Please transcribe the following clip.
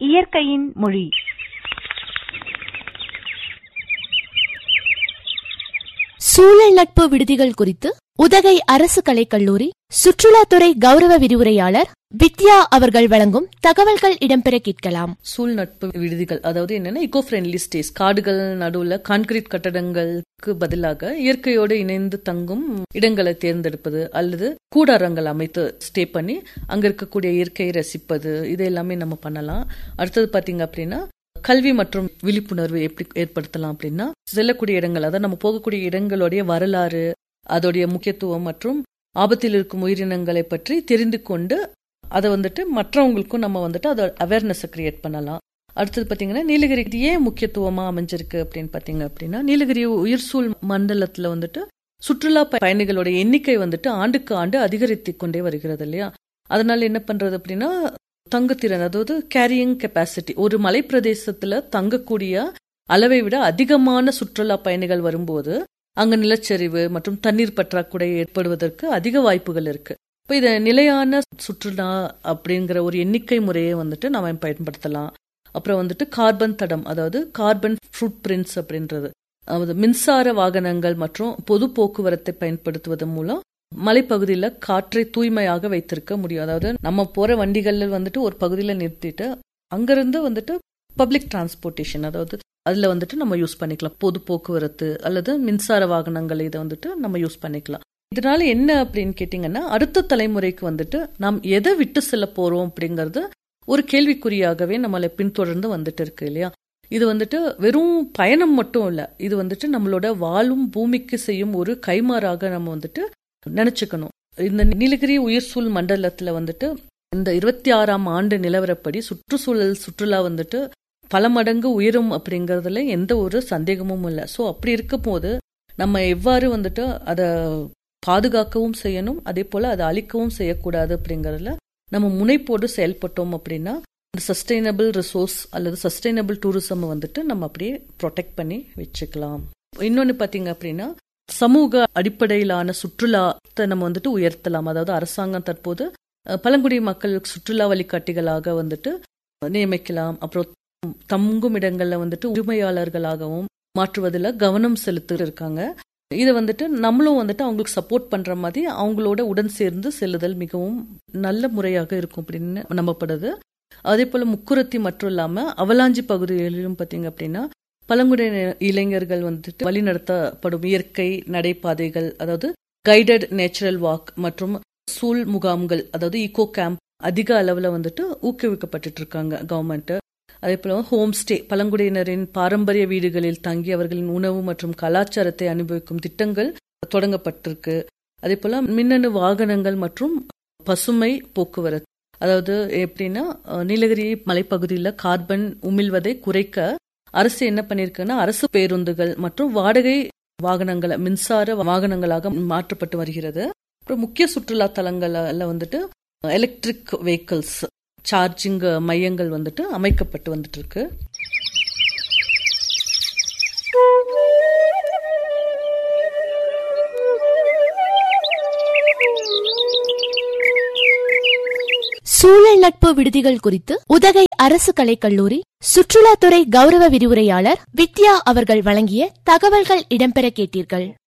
இயற்கையின் மொழி சூழல் நட்பு விடுதிகள் குறித்து உதகை அரசு கலைக்கல்லூரி சுற்றுலாத்துறை கௌரவ விரிவுரையாளர் வித்யா அவர்கள் வழங்கும் தகவல்கள் இடம்பெற கேட்கலாம் சூழ் நட்பு விடுதிகள் அதாவது என்னன்னா இக்கோ ஃப்ரெண்ட்லி ஸ்டேஸ் காடுகள் நடுவுல கான்கிரீட் கட்டடங்களுக்கு பதிலாக இயற்கையோடு இணைந்து தங்கும் இடங்களை தேர்ந்தெடுப்பது அல்லது கூடாரங்கள் அமைத்து ஸ்டே பண்ணி அங்க இருக்கக்கூடிய இயற்கையை ரசிப்பது இது எல்லாமே நம்ம பண்ணலாம் அடுத்தது பாத்தீங்க அப்படின்னா கல்வி மற்றும் விழிப்புணர்வு எப்படி ஏற்படுத்தலாம் அப்படின்னா செல்லக்கூடிய இடங்கள் அதாவது நம்ம போகக்கூடிய இடங்களுடைய வரலாறு அதோடைய முக்கியத்துவம் மற்றும் ஆபத்தில் இருக்கும் உயிரினங்களை பற்றி தெரிந்து கொண்டு அதை வந்துட்டு மற்றவங்களுக்கும் நம்ம வந்துட்டு அதை அவேர்னஸை கிரியேட் பண்ணலாம் அடுத்தது பாத்தீங்கன்னா நீலகிரி ஏன் முக்கியத்துவமா அமைஞ்சிருக்கு அப்படின்னு பாத்தீங்க அப்படின்னா நீலகிரி உயிர்சூழ் மண்டலத்துல வந்துட்டு சுற்றுலா பயணிகளோட எண்ணிக்கை வந்துட்டு ஆண்டுக்கு ஆண்டு அதிகரித்து கொண்டே வருகிறது இல்லையா அதனால என்ன பண்றது அப்படின்னா தங்குத்திறன் அதாவது கேரியிங் கெப்பாசிட்டி ஒரு மலை பிரதேசத்துல தங்கக்கூடிய அளவை விட அதிகமான சுற்றுலா பயணிகள் வரும்போது அங்க நிலச்சரிவு மற்றும் தண்ணீர் பற்றாக்குறை ஏற்படுவதற்கு அதிக வாய்ப்புகள் இருக்கு இப்போ இதை நிலையான சுற்றுலா அப்படிங்கிற ஒரு எண்ணிக்கை முறையை வந்துட்டு நாம பயன்படுத்தலாம் அப்புறம் வந்துட்டு கார்பன் தடம் அதாவது கார்பன் ஃபுட் பிரிண்ட்ஸ் அப்படின்றது அதாவது மின்சார வாகனங்கள் மற்றும் பொது போக்குவரத்தை பயன்படுத்துவதன் மூலம் மலைப்பகுதியில காற்றை தூய்மையாக வைத்திருக்க முடியும் அதாவது நம்ம போற வண்டிகள்ல வந்துட்டு ஒரு பகுதியில நிறுத்திட்டு அங்கிருந்து வந்துட்டு பப்ளிக் டிரான்ஸ்போர்ட்டேஷன் அதாவது அதுல வந்துட்டு நம்ம யூஸ் பண்ணிக்கலாம் பொது போக்குவரத்து அல்லது மின்சார வாகனங்கள் இதை வந்துட்டு நம்ம யூஸ் பண்ணிக்கலாம் இதனால என்ன அப்படின்னு கேட்டீங்கன்னா அடுத்த தலைமுறைக்கு வந்துட்டு நாம் எதை விட்டு செல்ல போறோம் அப்படிங்கறது ஒரு கேள்விக்குறியாகவே நம்மளை பின்தொடர்ந்து வந்துட்டு இருக்கு இல்லையா இது வந்துட்டு வெறும் பயணம் மட்டும் இல்ல இது வந்துட்டு நம்மளோட வாழும் பூமிக்கு செய்யும் ஒரு கைமாறாக நம்ம வந்துட்டு நினைச்சுக்கணும் இந்த நீலகிரி உயிர்சூழ் மண்டலத்துல வந்துட்டு இந்த இருபத்தி ஆறாம் ஆண்டு நிலவரப்படி சுற்றுச்சூழல் சுற்றுலா வந்துட்டு பல மடங்கு உயரும் அப்படிங்கறதுல எந்த ஒரு சந்தேகமும் இல்லை ஸோ அப்படி இருக்கும் போது நம்ம எவ்வாறு வந்துட்டு அதை பாதுகாக்கவும் செய்யணும் அதே போல அதை அழிக்கவும் செய்யக்கூடாது அப்படிங்கறதுல நம்ம முனைப்போடு செயல்பட்டோம் அப்படின்னா இந்த சஸ்டைனபிள் ரிசோர்ஸ் அல்லது சஸ்டைனபிள் டூரிசம் வந்துட்டு நம்ம அப்படியே ப்ரொடெக்ட் பண்ணி வச்சுக்கலாம் இன்னொன்னு பாத்தீங்க அப்படின்னா சமூக அடிப்படையிலான சுற்றுலாத்தை நம்ம வந்துட்டு உயர்த்தலாம் அதாவது அரசாங்கம் தற்போது பழங்குடி மக்கள் சுற்றுலா வழிகாட்டிகளாக வந்துட்டு நியமிக்கலாம் அப்புறம் தங்கும் இடங்கள்ல வந்துட்டு உரிமையாளர்களாகவும் மாற்றுவதில் கவனம் செலுத்தி இருக்காங்க இதை வந்துட்டு நம்மளும் வந்துட்டு அவங்களுக்கு சப்போர்ட் பண்ற மாதிரி அவங்களோட உடன் சேர்ந்து செல்லுதல் மிகவும் நல்ல முறையாக இருக்கும் அப்படின்னு நம்பப்படுது அதே போல முக்குரத்தி மட்டும் இல்லாம அவலாஞ்சி பகுதிகளிலும் பாத்தீங்க அப்படின்னா பழங்குடியின இளைஞர்கள் வந்துட்டு வழிநடத்தப்படும் இயற்கை நடைபாதைகள் அதாவது கைடட் நேச்சுரல் வாக் மற்றும் சூழ் முகாம்கள் அதாவது ஈகோ கேம்ப் அதிக அளவுல வந்துட்டு ஊக்குவிக்கப்பட்டு இருக்காங்க கவர்மெண்ட் அதே போல ஹோம் ஸ்டே பழங்குடியினரின் பாரம்பரிய வீடுகளில் தங்கி அவர்களின் உணவு மற்றும் கலாச்சாரத்தை அனுபவிக்கும் திட்டங்கள் தொடங்கப்பட்டிருக்கு அதே போல மின்னணு வாகனங்கள் மற்றும் பசுமை போக்குவரத்து அதாவது எப்படின்னா நீலகிரி மலைப்பகுதியில் கார்பன் உமிழ்வதை குறைக்க அரசு என்ன பண்ணிருக்குன்னா அரசு பேருந்துகள் மற்றும் வாடகை வாகனங்களை மின்சார வாகனங்களாக மாற்றப்பட்டு வருகிறது அப்புறம் முக்கிய சுற்றுலா தலங்கள்ல வந்துட்டு எலக்ட்ரிக் வெஹிக்கிள்ஸ் சார்ஜிங் மையங்கள் வந்துட்டு அமைக்கப்பட்டு வந்துட்டு இருக்கு சூழல் நட்பு விடுதிகள் குறித்து உதகை அரசு கலைக்கல்லூரி சுற்றுலாத்துறை கௌரவ விரிவுரையாளர் வித்யா அவர்கள் வழங்கிய தகவல்கள் இடம்பெற கேட்டீர்கள்